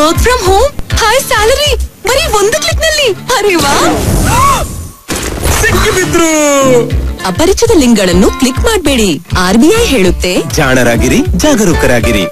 work from home high salary ಬರೀ ಒಂದು click ನಲ್ಲಿ ಅರೆ ವಾ ಸಿಕ್ಕಿಬಿದ್ರು ಅಪರಿಚಿತ ಲಿಂಕ್ಗಳನ್ನು ಕ್ಲಿಕ್ ಮಾಡಬೇಡಿ ಆರ್ಬಿಐ ಹೇಳುತ್ತೆ ಜಾಣರಾಗಿರಿ ಜಾಗರೂಕರಾಗಿರಿ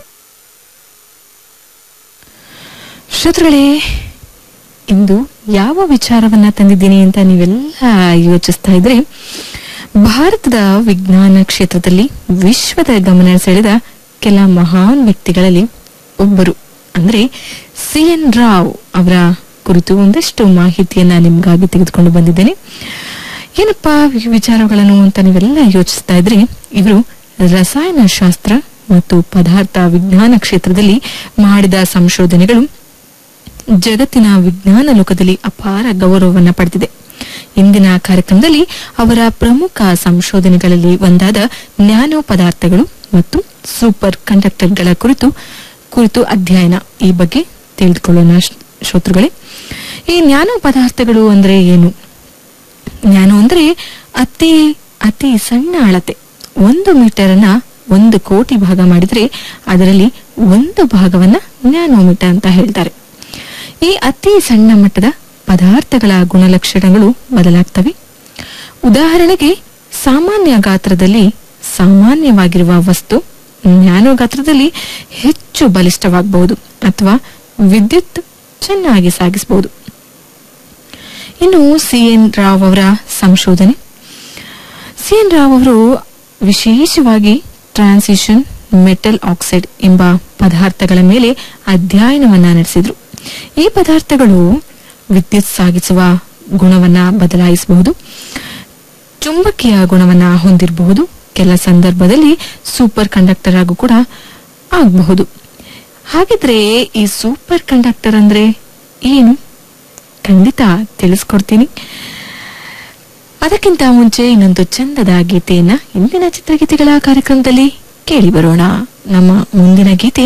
ಶ್ರೋತೃಗಳೇ ಇಂದು ಯಾವ ವಿಚಾರವನ್ನ ತಂದಿದ್ದೀನಿ ಅಂತ ನೀವೆಲ್ಲ ಯೋಚಿಸ್ತಾ ಇದ್ರೆ ಭಾರತದ ವಿಜ್ಞಾನ ಕ್ಷೇತ್ರದಲ್ಲಿ ವಿಶ್ವದ ಗಮನ ಸೆಳೆದ ಕೆಲ ಮಹಾನ್ ವ್ಯಕ್ತಿಗಳಲ್ಲಿ ಒಬ್ಬರು ಅಂದ್ರೆ ಸಿ ಎನ್ ರಾವ್ ಅವರ ಕುರಿತು ಒಂದಷ್ಟು ಮಾಹಿತಿಯನ್ನ ನಿಮ್ಗಾಗಿ ತೆಗೆದುಕೊಂಡು ಬಂದಿದ್ದೇನೆ ಏನಪ್ಪಾ ವಿ- ವಿಚಾರಗಳನ್ನು ಅಂತ ನೀವೆಲ್ಲ ಯೋಚಿಸ್ತಾ ಇದ್ರೆ ಇವರು ರಸಾಯನಶಾಸ್ತ್ರ ಮತ್ತು ಪದಾರ್ಥ ವಿಜ್ಞಾನ ಕ್ಷೇತ್ರದಲ್ಲಿ ಮಾಡಿದ ಸಂಶೋಧನೆಗಳು ಜಗತ್ತಿನ ವಿಜ್ಞಾನ ಲೋಕದಲ್ಲಿ ಅಪಾರ ಗೌರವವನ್ನ ಪಡೆದಿದೆ ಇಂದಿನ ಕಾರ್ಯಕ್ರಮದಲ್ಲಿ ಅವರ ಪ್ರಮುಖ ಸಂಶೋಧನೆಗಳಲ್ಲಿ ಒಂದಾದ ನ್ಯಾನೋ ಪದಾರ್ಥಗಳು ಮತ್ತು ಸೂಪರ್ ಕಂಡಕ್ಟರ್ಗಳ ಕುರಿತು ಕುರಿತು ಅಧ್ಯಯನ ಈ ಬಗ್ಗೆ ತಿಳಿದುಕೊಳ್ಳೋಣ ಶ್ರೋ- ಶ್ರೋತೃಗಳೇ ಈ ನ್ಯಾನೋ ಪದಾರ್ಥಗಳು ಅಂದ್ರೆ ಏನು ನ್ಯಾನೋ ಅಂದ್ರೆ ಅತಿ ಅತಿ ಸಣ್ಣ ಅಳತೆ ಒಂದು ಮೀಟರ್ ಅನ್ನ ಒಂದು ಕೋಟಿ ಭಾಗ ಮಾಡಿದ್ರೆ ಅದರಲ್ಲಿ ಒಂದು ಭಾಗವನ್ನ ನ್ಯಾನೋಮೀಟರ್ ಅಂತ ಹೇಳ್ತಾರೆ ಈ ಅತಿ ಸಣ್ಣ ಮಟ್ಟದ ಪದಾರ್ಥಗಳ ಗುಣಲಕ್ಷಣಗಳು ಬದಲಾಗ್ತವೆ ಉದಾಹರಣೆಗೆ ಸಾಮಾನ್ಯ ಗಾತ್ರದಲ್ಲಿ ಸಾಮಾನ್ಯವಾಗಿರುವ ವಸ್ತು ನ್ಯಾನೋ ಗಾತ್ರದಲ್ಲಿ ಹೆಚ್ಚು ಬಲಿಷ್ಠವಾಗಬಹುದು ಅಥವಾ ವಿದ್ಯುತ್ ಚೆನ್ನಾಗಿ ಸಾಗಿಸಬಹುದು ಇನ್ನು ಸಿ ಎನ್ ರಾವ್ ಅವರ ಸಂಶೋಧನೆ ಸಿ ಎನ್ ರಾವ್ ಅವರು ವಿಶೇಷವಾಗಿ ಟ್ರಾನ್ಸಿಷನ್ ಮೆಟಲ್ ಆಕ್ಸೈಡ್ ಎಂಬ ಪದಾರ್ಥಗಳ ಮೇಲೆ ಅಧ್ಯಯನವನ್ನ ನಡೆಸಿದ್ರು ಈ ಪದಾರ್ಥಗಳು ವಿದ್ಯುತ್ ಸಾಗಿಸುವ ಗುಣವನ್ನ ಬದಲಾಯಿಸಬಹುದು ಚುಂಬಕೀಯ ಗುಣವನ್ನ ಹೊಂದಿರಬಹುದು ಕೆಲ ಸಂದರ್ಭದಲ್ಲಿ ಸೂಪರ್ ಕಂಡಕ್ಟರ್ ಆಗು ಕೂಡ ಆಗಬಹುದು ಹಾಗಿದ್ರೆ ಈ ಸೂಪರ್ ಕಂಡಕ್ಟರ್ ಅಂದ್ರೆ ಏನು ಖಂಡಿತ ತಿಳಿಸ್ಕೊಡ್ತೀನಿ ಅದಕ್ಕಿಂತ ಮುಂಚೆ ಇನ್ನೊಂದು ಚಂದದ ಗೀತೆಯನ್ನ ಇಂದಿನ ಚಿತ್ರಗೀತೆಗಳ ಕಾರ್ಯಕ್ರಮದಲ್ಲಿ ಕೇಳಿ ಬರೋಣ ನಮ್ಮ ಮುಂದಿನ ಗೀತೆ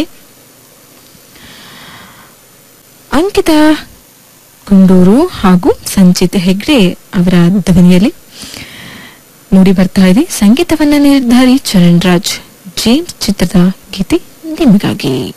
ಅಂಕಿತ ಗುಂಡೂರು ಹಾಗೂ ಸಂಚಿತ್ ಹೆಗ್ಡೆ ಅವರ ಧ್ವನಿಯಲ್ಲಿ ಮೂಡಿ ಬರ್ತಾ ಇದೆ ಸಂಗೀತವನ್ನ ನಿರ್ಧಾರಿ ಚರಣ್ ರಾಜ್ ಜೇಮ್ಸ್ ಚಿತ್ರದ ಗೀತೆ ನಿಮಗಾಗಿ